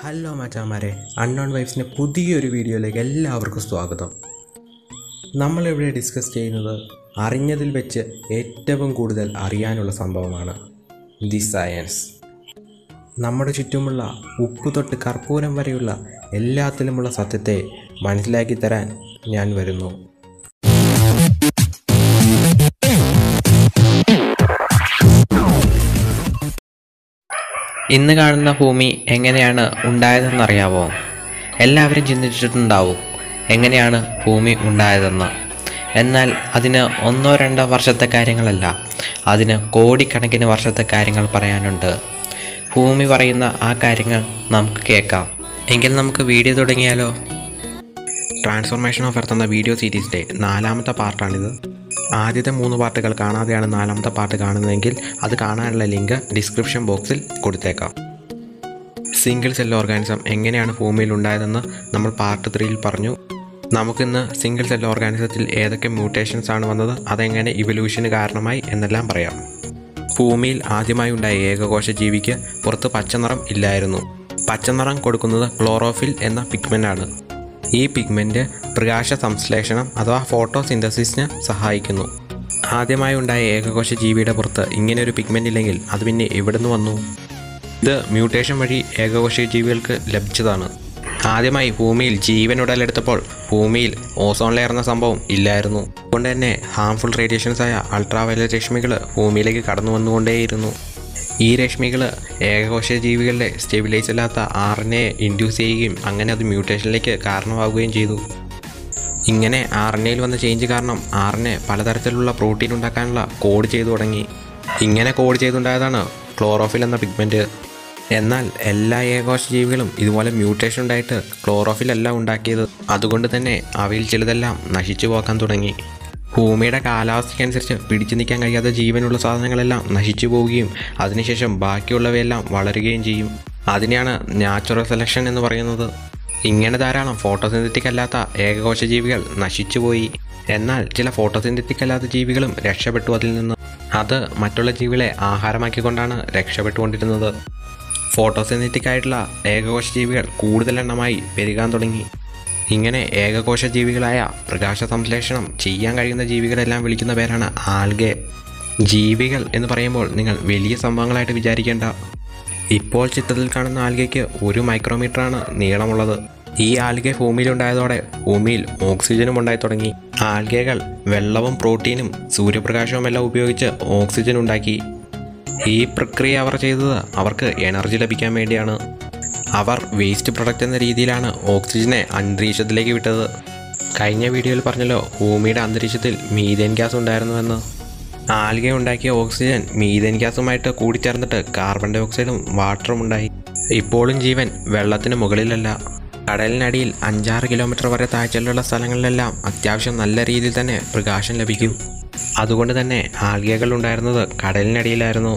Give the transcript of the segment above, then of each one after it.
hello മച്ചാമാരെ unknown വൈഫ്സിൻ്റെ പുതിയൊരു വീഡിയോയിലേക്ക് എല്ലാവർക്കും സ്വാഗതം നമ്മളിവിടെ ഡിസ്കസ് ചെയ്യുന്നത് അറിഞ്ഞതിൽ വെച്ച് ഏറ്റവും കൂടുതൽ അറിയാനുള്ള സംഭവമാണ് ദി സയൻസ് നമ്മുടെ ചുറ്റുമുള്ള ഉപ്പ് തൊട്ട് കർപ്പൂരം വരെയുള്ള എല്ലാത്തിലുമുള്ള സത്യത്തെ മനസ്സിലാക്കി തരാൻ ഞാൻ വരുന്നു ഇന്ന് കാണുന്ന ഭൂമി എങ്ങനെയാണ് ഉണ്ടായതെന്നറിയാവോ എല്ലാവരും ചിന്തിച്ചിട്ടുണ്ടാവും എങ്ങനെയാണ് ഭൂമി ഉണ്ടായതെന്ന് എന്നാൽ അതിന് ഒന്നോ രണ്ടോ വർഷത്തെ കാര്യങ്ങളല്ല അതിന് കോടിക്കണക്കിന് വർഷത്തെ കാര്യങ്ങൾ പറയാനുണ്ട് ഭൂമി പറയുന്ന ആ കാര്യങ്ങൾ നമുക്ക് കേൾക്കാം എങ്കിൽ നമുക്ക് വീഡിയോ തുടങ്ങിയാലോ ട്രാൻസ്ഫോർമേഷൻ ഓഫ് എർത്ത് എന്ന വീഡിയോ സീരീസിൻ്റെ നാലാമത്തെ പാർട്ടാണിത് ആദ്യത്തെ മൂന്ന് പാർട്ടുകൾ കാണാതെയാണ് നാലാമത്തെ പാർട്ട് കാണുന്നതെങ്കിൽ അത് കാണാനുള്ള ലിങ്ക് ഡിസ്ക്രിപ്ഷൻ ബോക്സിൽ കൊടുത്തേക്കാം സിംഗിൾ സെൽ ഓർഗാനിസം എങ്ങനെയാണ് ഭൂമിയിൽ ഉണ്ടായതെന്ന് നമ്മൾ പാർട്ട് ത്രീയിൽ പറഞ്ഞു നമുക്കിന്ന് സിംഗിൾ സെൽ ഓർഗാനിസത്തിൽ ഏതൊക്കെ മ്യൂട്ടേഷൻസ് ആണ് വന്നത് അതെങ്ങനെ ഇവല്യൂഷന് കാരണമായി എന്നെല്ലാം പറയാം ഭൂമിയിൽ ആദ്യമായി ഉണ്ടായ ഏകകോശ ജീവിക്ക് പുറത്ത് പച്ചനിറം ഇല്ലായിരുന്നു പച്ചനിറം കൊടുക്കുന്നത് ക്ലോറോഫിൽ എന്ന പിഗ്മെൻ്റ് ആണ് ഈ പിഗ്മെൻറ്റ് പ്രകാശ സംശ്ലേഷണം അഥവാ ഫോട്ടോസിന്തസിസിന് സഹായിക്കുന്നു ആദ്യമായി ഉണ്ടായ ഏകകോശ ജീവിയുടെ പുറത്ത് ഇങ്ങനെ ഒരു പിഗ്മെൻ്റ് ഇല്ലെങ്കിൽ അത് പിന്നെ എവിടുന്ന് വന്നു ഇത് മ്യൂട്ടേഷൻ വഴി ഏകകോശ ജീവികൾക്ക് ലഭിച്ചതാണ് ആദ്യമായി ഭൂമിയിൽ ജീവൻ ഉടലെടുത്തപ്പോൾ ഭൂമിയിൽ ഓസോൺ ലെയർ എന്ന സംഭവം ഇല്ലായിരുന്നു അതുകൊണ്ട് തന്നെ ഹാംഫുൾ റേഡിയേഷൻസ് ആയ അൾട്രാവയലറ്റ് രശ്മികൾ ഭൂമിയിലേക്ക് കടന്നു വന്നുകൊണ്ടേയിരുന്നു ഈ രശ്മികൾ ഏകകോശ ജീവികളുടെ സ്റ്റെബിലൈസ് അല്ലാത്ത ആർ എൻ എ ഇൻഡ്യൂസ് ചെയ്യുകയും അങ്ങനെ അത് മ്യൂട്ടേഷനിലേക്ക് കാരണമാവുകയും ചെയ്തു ഇങ്ങനെ ആർ എൻ എയിൽ വന്ന ചേഞ്ച് കാരണം ആർ എൻ എ പലതരത്തിലുള്ള പ്രോട്ടീൻ ഉണ്ടാക്കാനുള്ള കോഡ് ചെയ്തു തുടങ്ങി ഇങ്ങനെ കോഡ് ചെയ്തുണ്ടായതാണ് ക്ലോറോഫിൽ എന്ന പിഗ്മെൻറ്റ് എന്നാൽ എല്ലാ ഏകോശ ജീവികളും ഇതുപോലെ മ്യൂട്ടേഷൻ ഉണ്ടായിട്ട് ക്ലോറോഫിൽ അല്ല ഉണ്ടാക്കിയത് അതുകൊണ്ട് തന്നെ അവയിൽ ചിലതെല്ലാം നശിച്ചു പോകാൻ തുടങ്ങി ഭൂമിയുടെ കാലാവസ്ഥയ്ക്കനുസരിച്ച് പിടിച്ചു നിൽക്കാൻ കഴിയാത്ത ജീവനുള്ള സാധനങ്ങളെല്ലാം നശിച്ചു പോവുകയും അതിനുശേഷം ബാക്കിയുള്ളവയെല്ലാം വളരുകയും ചെയ്യും അതിനെയാണ് നാച്ചുറൽ സെലക്ഷൻ എന്ന് പറയുന്നത് ഇങ്ങനെ ധാരാളം ഫോട്ടോസിന്തറ്റിക് അല്ലാത്ത ഏകകോശ ജീവികൾ നശിച്ചുപോയി എന്നാൽ ചില ഫോട്ടോസിന്തറ്റിക് അല്ലാത്ത ജീവികളും രക്ഷപ്പെട്ടു അതിൽ നിന്ന് അത് മറ്റുള്ള ജീവികളെ ആഹാരമാക്കിക്കൊണ്ടാണ് രക്ഷപ്പെട്ടുകൊണ്ടിരുന്നത് ഫോട്ടോസിന്തറ്റിക് ആയിട്ടുള്ള ഏകകോശ ജീവികൾ കൂടുതൽ എണ്ണമായി പെരുകാൻ തുടങ്ങി ഇങ്ങനെ ഏകകോശ ജീവികളായ പ്രകാശ സംശ്ലേഷണം ചെയ്യാൻ കഴിയുന്ന ജീവികളെല്ലാം വിളിക്കുന്ന പേരാണ് ആൽഗെ ജീവികൾ എന്ന് പറയുമ്പോൾ നിങ്ങൾ വലിയ സംഭവങ്ങളായിട്ട് വിചാരിക്കേണ്ട ഇപ്പോൾ ചിത്രത്തിൽ കാണുന്ന ആൽഗയ്ക്ക് ഒരു മൈക്രോമീറ്ററാണ് നീളമുള്ളത് ഈ ആൽഗെ ഭൂമിയിലുണ്ടായതോടെ ഭൂമിയിൽ ഓക്സിജനും ഉണ്ടായി തുടങ്ങി ആൽഗകൾ വെള്ളവും പ്രോട്ടീനും സൂര്യപ്രകാശവും എല്ലാം ഉപയോഗിച്ച് ഓക്സിജൻ ഉണ്ടാക്കി ഈ പ്രക്രിയ അവർ ചെയ്തത് അവർക്ക് എനർജി ലഭിക്കാൻ വേണ്ടിയാണ് അവർ വേസ്റ്റ് പ്രൊഡക്റ്റ് എന്ന രീതിയിലാണ് ഓക്സിജനെ അന്തരീക്ഷത്തിലേക്ക് വിട്ടത് കഴിഞ്ഞ വീഡിയോയിൽ പറഞ്ഞല്ലോ ഭൂമിയുടെ അന്തരീക്ഷത്തിൽ മീഥേൻ ഗ്യാസ് ഉണ്ടായിരുന്നുവെന്ന് ആൽഗെ ഉണ്ടാക്കിയ ഓക്സിജൻ മീഥേൻ ഗ്യാസുമായിട്ട് കൂടിച്ചേർന്നിട്ട് കാർബൺ ഡൈ ഓക്സൈഡും വാട്ടറും ഉണ്ടായി ഇപ്പോഴും ജീവൻ വെള്ളത്തിന് മുകളിലല്ല കടലിനടിയിൽ അഞ്ചാറ് കിലോമീറ്റർ വരെ താഴ്ചയിലുള്ള സ്ഥലങ്ങളിലെല്ലാം അത്യാവശ്യം നല്ല രീതിയിൽ തന്നെ പ്രകാശം ലഭിക്കും അതുകൊണ്ട് തന്നെ ആൽഗകൾ ഉണ്ടായിരുന്നത് കടലിനടിയിലായിരുന്നു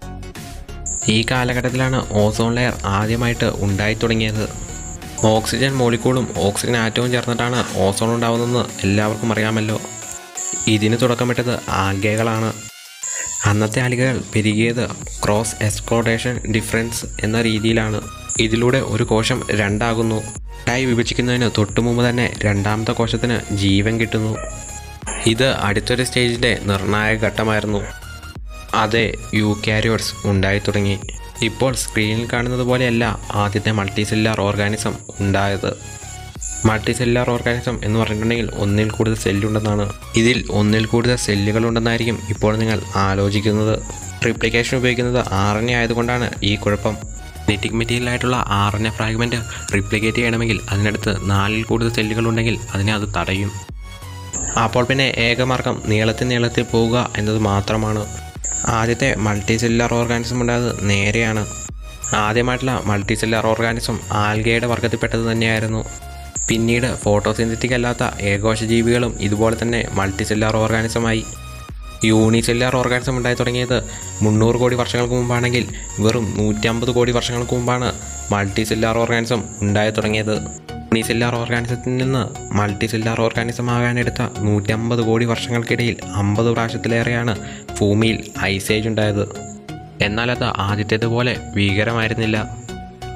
ഈ കാലഘട്ടത്തിലാണ് ഓസോൺ ലെയർ ആദ്യമായിട്ട് ഉണ്ടായി തുടങ്ങിയത് ഓക്സിജൻ മോളിക്കൂളും ഓക്സിജൻ ആറ്റവും ചേർന്നിട്ടാണ് ഓസോൺ ഉണ്ടാവുന്നതെന്ന് എല്ലാവർക്കും അറിയാമല്ലോ ഇതിന് തുടക്കമിട്ടത് ആൽഗകളാണ് അന്നത്തെ ആൽഗകൾ പെരുകിയത് ക്രോസ് എക്സ്പ്ലോറേഷൻ ഡിഫറൻസ് എന്ന രീതിയിലാണ് ഇതിലൂടെ ഒരു കോശം രണ്ടാകുന്നു രണ്ടായി വിഭജിക്കുന്നതിന് തൊട്ടു മുമ്പ് തന്നെ രണ്ടാമത്തെ കോശത്തിന് ജീവൻ കിട്ടുന്നു ഇത് അടുത്തൊരു സ്റ്റേജിൻ്റെ നിർണായക ഘട്ടമായിരുന്നു അതെ യൂക്യാരിയോട്സ് ഉണ്ടായി തുടങ്ങി ഇപ്പോൾ സ്ക്രീനിൽ കാണുന്നത് പോലെയല്ല ആദ്യത്തെ മൾട്ടിസെല്ലാർ ഓർഗാനിസം ഉണ്ടായത് മൾട്ടിസെല്ലാർ ഓർഗാനിസം എന്ന് പറഞ്ഞിട്ടുണ്ടെങ്കിൽ ഒന്നിൽ കൂടുതൽ സെല്ലുണ്ടെന്നാണ് ഇതിൽ ഒന്നിൽ കൂടുതൽ സെല്ലുകൾ ഉണ്ടെന്നായിരിക്കും ഇപ്പോൾ നിങ്ങൾ ആലോചിക്കുന്നത് റിപ്ലിക്കേഷൻ ഉപയോഗിക്കുന്നത് ആർ എൻ എ ആയതുകൊണ്ടാണ് ഈ കുഴപ്പം ജനറ്റിക് മെറ്റീരിയൽ ആയിട്ടുള്ള R N A fragment replicate ചെയ്യണമെങ്കിൽ അതിനടുത്ത് നാലിൽ കൂടുതൽ സെല്ലുകൾ ഉണ്ടെങ്കിൽ അതിനെ അത് തടയും അപ്പോൾ പിന്നെ ഏകമാർഗം നീളത്തിൽ നീളത്തിൽ പോവുക എന്നത് മാത്രമാണ് ആദ്യത്തെ മൾട്ടി സെല്ലുലാർ ഓർഗാനിസം ഉണ്ടായത് നേരെയാണ് ആദ്യമായിട്ടുള്ള മൾട്ടി സെല്ലുലാർ ഓർഗാനിസം ആൽഗയുടെ വർഗത്തിൽപ്പെട്ടത് തന്നെയായിരുന്നു പിന്നീട് ഫോട്ടോസിന്തറ്റിക് അല്ലാത്ത ഏകോശ ജീവികളും ഇതുപോലെ തന്നെ മൾട്ടി സെല്ലുലാർ ഓർഗാനിസമായി യൂണിസെല്ലുലാർ ഓർഗാനിസം ഉണ്ടായി തുടങ്ങിയത് മുന്നൂറ് കോടി വർഷങ്ങൾക്ക് മുമ്പാണെങ്കിൽ വെറും നൂറ്റമ്പത് കോടി വർഷങ്ങൾക്ക് മുമ്പാണ് മൾട്ടി സെല്ലുലാർ ഓർഗാനിസം ഉണ്ടായി തുടങ്ങിയത് യൂണിസെല്ലുലാർ ഓർഗാനിസത്തിൽ നിന്ന് മൾട്ടി സെല്ലുലാർ ഓർഗാനിസം ആകാനെടുത്ത നൂറ്റമ്പത് കോടി വർഷങ്ങൾക്കിടയിൽ അമ്പത് പ്രാവശ്യത്തിലേറെയാണ് ഭൂമിയിൽ ഐസേജ് ഉണ്ടായത് എന്നാൽ അത് ആദ്യത്തേതുപോലെ ഭീകരമായിരുന്നില്ല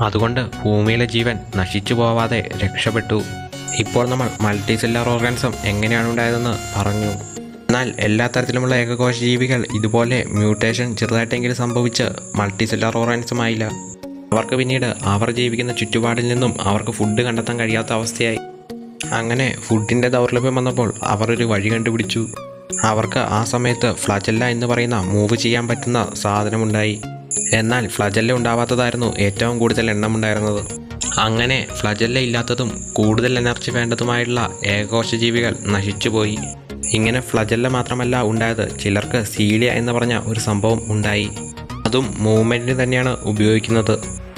അതുകൊണ്ട് ഭൂമിയിലെ ജീവൻ നശിച്ചു പോവാതെ രക്ഷപ്പെട്ടു ഇപ്പോൾ നമ്മൾ മൾട്ടി സെല്ലാർ ഓർഗാനിസം എങ്ങനെയാണ് ഉണ്ടായതെന്ന് പറഞ്ഞു എന്നാൽ എല്ലാ തരത്തിലുമുള്ള ഏകകോശ ജീവികൾ ഇതുപോലെ മ്യൂട്ടേഷൻ ചെറുതായിട്ടെങ്കിലും സംഭവിച്ച് മൾട്ടി സെല്ലാർ ഓർഗാനിസം ആയില്ല അവർക്ക് പിന്നീട് അവർ ജീവിക്കുന്ന ചുറ്റുപാടിൽ നിന്നും അവർക്ക് ഫുഡ് കണ്ടെത്താൻ കഴിയാത്ത അവസ്ഥയായി അങ്ങനെ ഫുഡിൻ്റെ ദൗർലഭ്യം വന്നപ്പോൾ അവർ ഒരു വഴി കണ്ടുപിടിച്ചു അവർക്ക് ആ സമയത്ത് ഫ്ലജല്ല എന്ന് പറയുന്ന മൂവ് ചെയ്യാൻ പറ്റുന്ന സാധനമുണ്ടായി എന്നാൽ ഫ്ലജല്ല ഉണ്ടാവാത്തതായിരുന്നു ഏറ്റവും കൂടുതൽ എണ്ണമുണ്ടായിരുന്നത് അങ്ങനെ ഫ്ലജല്ല ഇല്ലാത്തതും കൂടുതൽ എനർജി വേണ്ടതുമായുള്ള ഏകകോശ ജീവികൾ നശിച്ചുപോയി ഇങ്ങനെ ഫ്ലജല്ല മാത്രമല്ല ഉണ്ടായത് ചിലർക്ക് സീലിയ എന്ന് പറഞ്ഞ ഒരു സംഭവം ഉണ്ടായി അതും മൂവ്മെൻറ്റിന് തന്നെയാണ് ഉപയോഗിക്കുന്നത്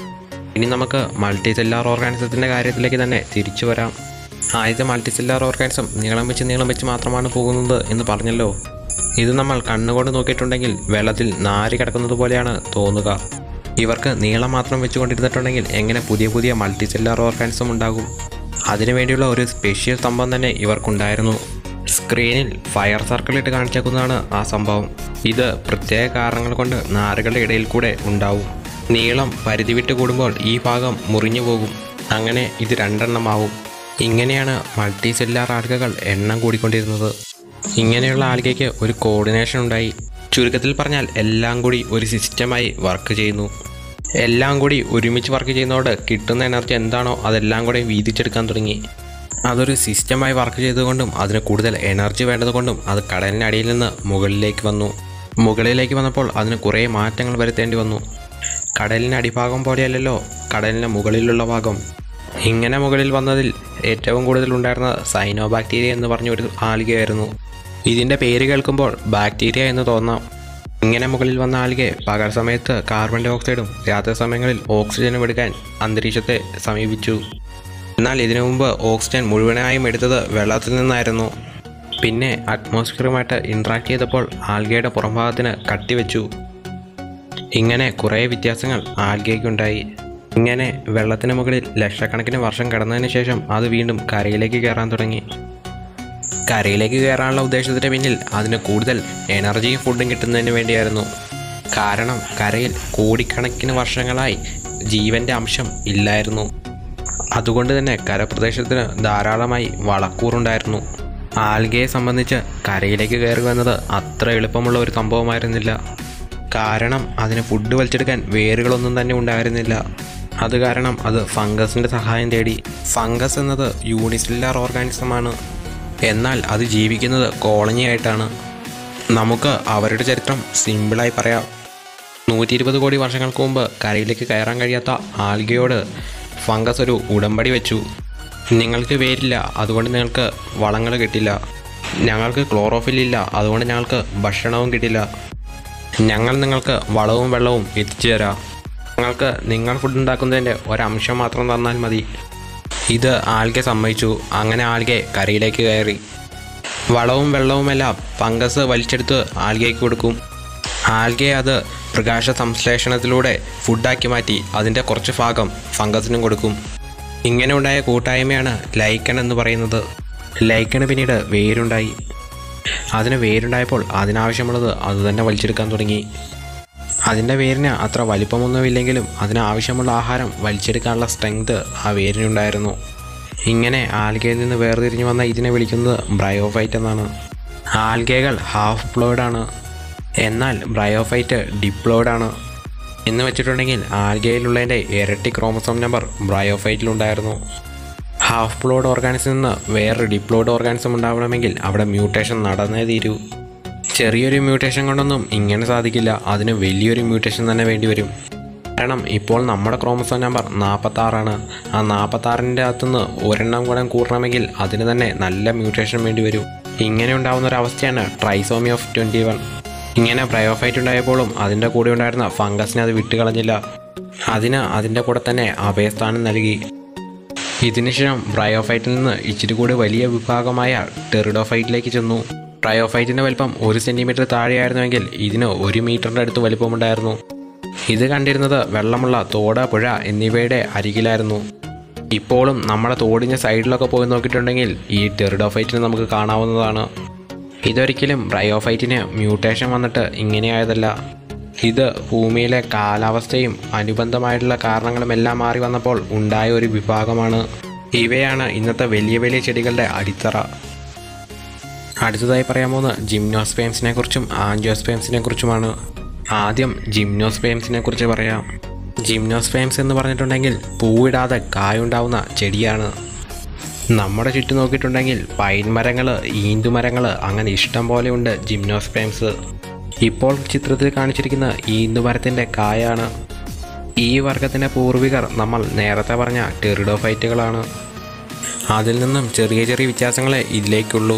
ഇനി നമുക്ക് മൾട്ടി സെല്ലാർ ഓർഗാനിസത്തിൻ്റെ കാര്യത്തിലേക്ക് തന്നെ തിരിച്ചു വരാം ആദ്യത്തെ മൾട്ടി സെല്ലാർ ഓർഗാനിസം നീളം വെച്ച് നീളം വെച്ച് മാത്രമാണ് പോകുന്നത് എന്ന് പറഞ്ഞല്ലോ ഇത് നമ്മൾ കണ്ണുകൊണ്ട് നോക്കിയിട്ടുണ്ടെങ്കിൽ വെള്ളത്തിൽ നാരി കിടക്കുന്നത് പോലെയാണ് തോന്നുക ഇവർക്ക് നീളം മാത്രം വെച്ചുകൊണ്ടിരുന്നിട്ടുണ്ടെങ്കിൽ എങ്ങനെ പുതിയ പുതിയ മൾട്ടി സെല്ലാർ ഓർഗാനിസം ഉണ്ടാകും അതിനുവേണ്ടിയുള്ള ഒരു സ്പെഷ്യൽ സംഭവം തന്നെ ഇവർക്കുണ്ടായിരുന്നു സ്ക്രീനിൽ ഫയർ സർക്കിൾ ഇട്ട് കാണിച്ചേക്കുന്നതാണ് ആ സംഭവം ഇത് പ്രത്യേക കാരണങ്ങൾ കൊണ്ട് നാരുകളുടെ ഇടയിൽ കൂടെ ഉണ്ടാവും നീളം പരിധി വിട്ട് കൂടുമ്പോൾ ഈ ഭാഗം മുറിഞ്ഞു പോകും അങ്ങനെ ഇത് രണ്ടെണ്ണമാവും ഇങ്ങനെയാണ് മൾട്ടി സെല്ലാർ ആൽഗകൾ എണ്ണം കൂടിക്കൊണ്ടിരുന്നത് ഇങ്ങനെയുള്ള ആൽഗയ്ക്ക് ഒരു കോർഡിനേഷൻ ഉണ്ടായി ചുരുക്കത്തിൽ പറഞ്ഞാൽ എല്ലാം കൂടി ഒരു സിസ്റ്റമായി വർക്ക് ചെയ്യുന്നു എല്ലാം കൂടി ഒരുമിച്ച് വർക്ക് ചെയ്യുന്നതോട് കിട്ടുന്ന എനർജി എന്താണോ അതെല്ലാം കൂടെ വീതിച്ചെടുക്കാൻ തുടങ്ങി അതൊരു സിസ്റ്റമായി വർക്ക് ചെയ്തുകൊണ്ടും അതിന് കൂടുതൽ എനർജി വേണ്ടതുകൊണ്ടും അത് കടലിനടിയിൽ നിന്ന് മുകളിലേക്ക് വന്നു മുകളിലേക്ക് വന്നപ്പോൾ അതിന് കുറേ മാറ്റങ്ങൾ വരുത്തേണ്ടി വന്നു കടലിന് അടിഭാഗം പോലെയല്ലല്ലോ കടലിന് മുകളിലുള്ള ഭാഗം ഇങ്ങനെ മുകളിൽ വന്നതിൽ ഏറ്റവും കൂടുതൽ ഉണ്ടായിരുന്ന സൈനോ ബാക്ടീരിയ എന്ന് പറഞ്ഞ ഒരു ആൽഗയായിരുന്നു ഇതിൻ്റെ പേര് കേൾക്കുമ്പോൾ ബാക്ടീരിയ എന്ന് തോന്നാം ഇങ്ങനെ മുകളിൽ വന്ന ആൽഗെ പകൽ സമയത്ത് കാർബൺ ഡൈ ഓക്സൈഡും രാത്രി സമയങ്ങളിൽ ഓക്സിജനും എടുക്കാൻ അന്തരീക്ഷത്തെ സമീപിച്ചു എന്നാൽ ഇതിനു മുമ്പ് ഓക്സിജൻ മുഴുവനായും എടുത്തത് വെള്ളത്തിൽ നിന്നായിരുന്നു പിന്നെ അറ്റ്മോസ്ഫിയറുമായിട്ട് ഇൻട്രാക്ട് ചെയ്തപ്പോൾ ആൽഗയുടെ പുറംഭാഗത്തിന് കട്ടിവെച്ചു ഇങ്ങനെ കുറേ വ്യത്യാസങ്ങൾ ആൽഗയ്ക്കുണ്ടായി ഇങ്ങനെ വെള്ളത്തിന് മുകളിൽ ലക്ഷക്കണക്കിന് വർഷം കടന്നതിന് ശേഷം അത് വീണ്ടും കരയിലേക്ക് കയറാൻ തുടങ്ങി കരയിലേക്ക് കയറാനുള്ള ഉദ്ദേശത്തിന് പിന്നിൽ അതിന് കൂടുതൽ എനർജിയും ഫുഡും കിട്ടുന്നതിന് വേണ്ടിയായിരുന്നു കാരണം കരയിൽ കോടിക്കണക്കിന് വർഷങ്ങളായി ജീവൻ്റെ അംശം ഇല്ലായിരുന്നു അതുകൊണ്ട് തന്നെ കരപ്രദേശത്തിന് ധാരാളമായി വളക്കൂറുണ്ടായിരുന്നു ആൽഗയെ സംബന്ധിച്ച് കരയിലേക്ക് കയറി വന്നത് അത്ര എളുപ്പമുള്ള ഒരു സംഭവമായിരുന്നില്ല കാരണം അതിന് ഫുഡ് വലിച്ചെടുക്കാൻ വേരുകളൊന്നും തന്നെ ഉണ്ടായിരുന്നില്ല അത് കാരണം അത് ഫംഗസിൻ്റെ സഹായം തേടി ഫംഗസ് എന്നത് യൂണിസെല്ലാർ ഓർഗാനിസമാണ് എന്നാൽ അത് ജീവിക്കുന്നത് കോളനി ആയിട്ടാണ് നമുക്ക് അവരുടെ ചരിത്രം സിമ്പിളായി പറയാം നൂറ്റി ഇരുപത് കോടി വർഷങ്ങൾക്ക് മുമ്പ് കരയിലേക്ക് കയറാൻ കഴിയാത്ത ആൽഗയോട് ഫംഗസ് ഒരു ഉടമ്പടി വെച്ചു നിങ്ങൾക്ക് വേരില്ല അതുകൊണ്ട് നിങ്ങൾക്ക് വളങ്ങൾ കിട്ടില്ല ഞങ്ങൾക്ക് ക്ലോറോഫിൽ ഇല്ല അതുകൊണ്ട് ഞങ്ങൾക്ക് ഭക്ഷണവും കിട്ടില്ല ഞങ്ങൾ നിങ്ങൾക്ക് വളവും വെള്ളവും എത്തിച്ചു തരാം ഞങ്ങൾക്ക് നിങ്ങൾ ഫുഡ് ഉണ്ടാക്കുന്നതിൻ്റെ ഒരംശം മാത്രം തന്നാൽ മതി ഇത് ആൽഗെ സമ്മതിച്ചു അങ്ങനെ ആൽഗെ കരയിലേക്ക് കയറി വളവും വെള്ളവുമെല്ലാം ഫംഗസ് വലിച്ചെടുത്ത് ആൽഗയ്ക്ക് കൊടുക്കും ആൽഗെ അത് പ്രകാശ സംശ്ലേഷണത്തിലൂടെ ഫുഡാക്കി മാറ്റി അതിൻ്റെ കുറച്ച് ഭാഗം ഫംഗസിനും കൊടുക്കും ഇങ്ങനെ ഉണ്ടായ കൂട്ടായ്മയാണ് ലൈക്കൺ എന്ന് പറയുന്നത് ലൈക്കണ് പിന്നീട് വേരുണ്ടായി അതിന് വേരുണ്ടായപ്പോൾ അതിനാവശ്യമുള്ളത് അത് തന്നെ വലിച്ചെടുക്കാൻ തുടങ്ങി അതിൻ്റെ വേരിന് അത്ര വലിപ്പമൊന്നുമില്ലെങ്കിലും അതിനാവശ്യമുള്ള ആഹാരം വലിച്ചെടുക്കാനുള്ള സ്ട്രെങ്ത് ആ വേരിനുണ്ടായിരുന്നു ഇങ്ങനെ ആൽഗയിൽ നിന്ന് വേർതിരിഞ്ഞു വന്ന ഇതിനെ വിളിക്കുന്നത് ബ്രയോഫൈറ്റ് എന്നാണ് ആൽഗകൾ ഹാഫ് പ്ലോയിഡ് ആണ് എന്നാൽ ബ്രയോഫൈറ്റ് ഡിപ്ലോയിഡ് ആണ് എന്ന് വെച്ചിട്ടുണ്ടെങ്കിൽ ആൽഗയിലുള്ളതിൻ്റെ ഇരട്ടി ക്രോമസോം നമ്പർ ബ്രയോഫൈറ്റിലുണ്ടായിരുന്നു ഹാഫ് പ്ലോഡ് ഓർഗാനിസം നിന്ന് വേറൊരു ഡിപ്ലോയിഡ് ഓർഗാനിസം ഉണ്ടാവണമെങ്കിൽ അവിടെ മ്യൂട്ടേഷൻ നടന്നേ തീരൂ ചെറിയൊരു മ്യൂട്ടേഷൻ കൊണ്ടൊന്നും ഇങ്ങനെ സാധിക്കില്ല അതിന് വലിയൊരു മ്യൂട്ടേഷൻ തന്നെ വേണ്ടി വരും കാരണം ഇപ്പോൾ നമ്മുടെ ക്രോമസോം നമ്പർ നാൽപ്പത്താറാണ് ആ നാൽപ്പത്താറിൻ്റെ അകത്തുനിന്ന് ഒരെണ്ണം കൂടെ കൂടണമെങ്കിൽ അതിന് തന്നെ നല്ല മ്യൂട്ടേഷൻ വേണ്ടി വരും ഇങ്ങനെ ഉണ്ടാകുന്ന ഒരു അവസ്ഥയാണ് ട്രൈസോമി ഓഫ് ട്വൻറ്റി വൺ ഇങ്ങനെ ബ്രയോഫൈറ്റ് ഉണ്ടായപ്പോഴും അതിൻ്റെ കൂടെ ഉണ്ടായിരുന്ന ഫംഗസിനെ അത് വിട്ടുകളഞ്ഞില്ല അതിന് അതിൻ്റെ കൂടെ തന്നെ അഭയസ്ഥാനം നൽകി ഇതിനുശേഷം ബ്രയോഫൈറ്റിൽ നിന്ന് ഇച്ചിരി കൂടി വലിയ വിഭാഗമായ ടെറിഡോഫൈറ്റിലേക്ക് ചെന്നു ബ്രയോഫൈറ്റിൻ്റെ വലിപ്പം ഒരു സെൻറ്റിമീറ്റർ താഴെയായിരുന്നുവെങ്കിൽ ഇതിന് ഒരു മീറ്ററിൻ്റെ അടുത്ത് വലിപ്പമുണ്ടായിരുന്നു ഇത് കണ്ടിരുന്നത് വെള്ളമുള്ള തോട് പുഴ എന്നിവയുടെ അരികിലായിരുന്നു ഇപ്പോഴും നമ്മുടെ തോടിൻ്റെ സൈഡിലൊക്കെ പോയി നോക്കിയിട്ടുണ്ടെങ്കിൽ ഈ ടെറിഡോഫൈറ്റിനെ നമുക്ക് കാണാവുന്നതാണ് ഇതൊരിക്കലും ബ്രയോഫൈറ്റിന് മ്യൂട്ടേഷൻ വന്നിട്ട് ഇങ്ങനെയായതല്ല ഇത് ഭൂമിയിലെ കാലാവസ്ഥയും അനുബന്ധമായിട്ടുള്ള കാരണങ്ങളുമെല്ലാം മാറി വന്നപ്പോൾ ഉണ്ടായ ഒരു വിഭാഗമാണ് ഇവയാണ് ഇന്നത്തെ വലിയ വലിയ ചെടികളുടെ അടിത്തറ അടുത്തതായി പറയാൻ പോകുന്ന ജിംനോസ്പേംസിനെ കുറിച്ചും ആൻജിയോസ്പേംസിനെ കുറിച്ചുമാണ് ആദ്യം ജിംനോസ്പേംസിനെ കുറിച്ച് പറയാം ജിംനോസ്പേംസ് എന്ന് പറഞ്ഞിട്ടുണ്ടെങ്കിൽ പൂവിടാതെ കായുണ്ടാവുന്ന ചെടിയാണ് നമ്മുടെ ചുറ്റും നോക്കിയിട്ടുണ്ടെങ്കിൽ പൈൻ മരങ്ങൾ ഈന്തുമരങ്ങൾ അങ്ങനെ ഇഷ്ടം പോലെ ഉണ്ട് ജിംനോസ്പേംസ് ഇപ്പോൾ ചിത്രത്തിൽ കാണിച്ചിരിക്കുന്ന ഈന്തുമരത്തിൻ്റെ കായാണ് ഈ വർഗത്തിൻ്റെ പൂർവികർ നമ്മൾ നേരത്തെ പറഞ്ഞ ടെറിഡോഫൈറ്റുകളാണ് അതിൽ നിന്നും ചെറിയ ചെറിയ വ്യത്യാസങ്ങളെ ഇതിലേക്കുള്ളൂ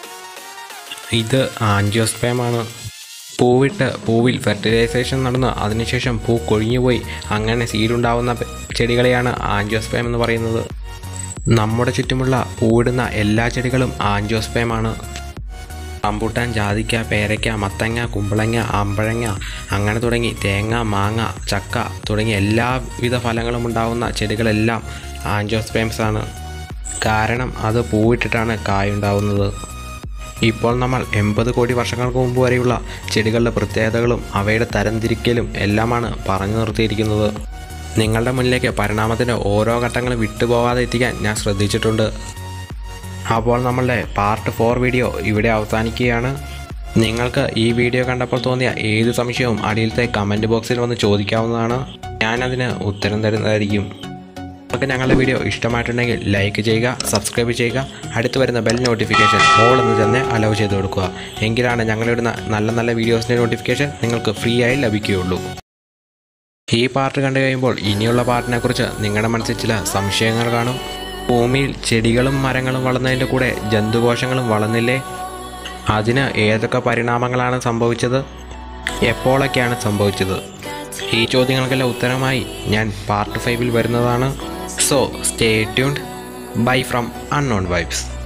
ഇത് ആൻജിയോസ്പേമാണ് പൂവിട്ട് പൂവിൽ ഫെർട്ടിലൈസേഷൻ നടന്ന് അതിനുശേഷം പൂ കൊഴിഞ്ഞുപോയി അങ്ങനെ സീഡുണ്ടാവുന്ന പെ- ചെടികളെയാണ് ആൻജിയോസ്പേം എന്ന് പറയുന്നത് നമ്മുടെ ചുറ്റുമുള്ള പൂവിടുന്ന എല്ലാ ചെടികളും ആൻജിയോസ്പേമാണ് റംബൂട്ടാൻ ജാതിക്ക പേരയ്ക്ക മത്തങ്ങ കുമ്പളങ്ങ അമ്പഴങ്ങ അങ്ങനെ തുടങ്ങി തേങ്ങ മാങ്ങ ചക്ക തുടങ്ങിയ എല്ലാവിധ ഫലങ്ങളും ഉണ്ടാവുന്ന ചെടികളെല്ലാം ആൻജിയോസ്പേംസ് ആണ് കാരണം അത് പൂവിട്ടിട്ടാണ് കായുണ്ടാവുന്നത് ഇപ്പോൾ നമ്മൾ എൺപത് കോടി വർഷങ്ങൾക്ക് മുമ്പ് വരെയുള്ള ചെടികളുടെ പ്രത്യേകതകളും അവയുടെ തരംതിരിക്കലും എല്ലാമാണ് പറഞ്ഞു നിർത്തിയിരിക്കുന്നത് നിങ്ങളുടെ മുന്നിലേക്ക് പരിണാമത്തിൻ്റെ ഓരോ ഘട്ടങ്ങളും വിട്ടുപോകാതെ എത്തിക്കാൻ ഞാൻ ശ്രദ്ധിച്ചിട്ടുണ്ട് അപ്പോൾ നമ്മളുടെ പാർട്ട് ഫോർ വീഡിയോ ഇവിടെ അവസാനിക്കുകയാണ് നിങ്ങൾക്ക് ഈ വീഡിയോ കണ്ടപ്പോൾ തോന്നിയ ഏത് സംശയവും അടിയിലത്തെ കമൻറ്റ് ബോക്സിൽ വന്ന് ചോദിക്കാവുന്നതാണ് ഞാനതിന് ഉത്തരം തരുന്നതായിരിക്കും നിങ്ങൾക്ക് ഞങ്ങളുടെ വീഡിയോ ഇഷ്ടമായിട്ടുണ്ടെങ്കിൽ ലൈക്ക് ചെയ്യുക സബ്സ്ക്രൈബ് ചെയ്യുക അടുത്ത് വരുന്ന ബെൽ നോട്ടിഫിക്കേഷൻ ഓൾ എന്ന് തന്നെ അലൗ ചെയ്ത് കൊടുക്കുക എങ്കിലാണ് ഞങ്ങളിടുന്ന നല്ല നല്ല വീഡിയോസിൻ്റെ നോട്ടിഫിക്കേഷൻ നിങ്ങൾക്ക് ഫ്രീ ആയി ലഭിക്കുകയുള്ളൂ ഈ പാർട്ട് കണ്ടു കഴിയുമ്പോൾ ഇനിയുള്ള പാർട്ടിനെക്കുറിച്ച് നിങ്ങളുടെ മനസ്സിൽ ചില സംശയങ്ങൾ കാണും ഭൂമിയിൽ ചെടികളും മരങ്ങളും വളർന്നതിൻ്റെ കൂടെ ജന്തുകോശങ്ങളും വളർന്നില്ലേ അതിന് ഏതൊക്കെ പരിണാമങ്ങളാണ് സംഭവിച്ചത് എപ്പോഴൊക്കെയാണ് സംഭവിച്ചത് ഈ ചോദ്യങ്ങൾക്കെല്ലാം ഉത്തരമായി ഞാൻ പാർട്ട് ഫൈവിൽ വരുന്നതാണ് so stay tuned bye from unknown vibes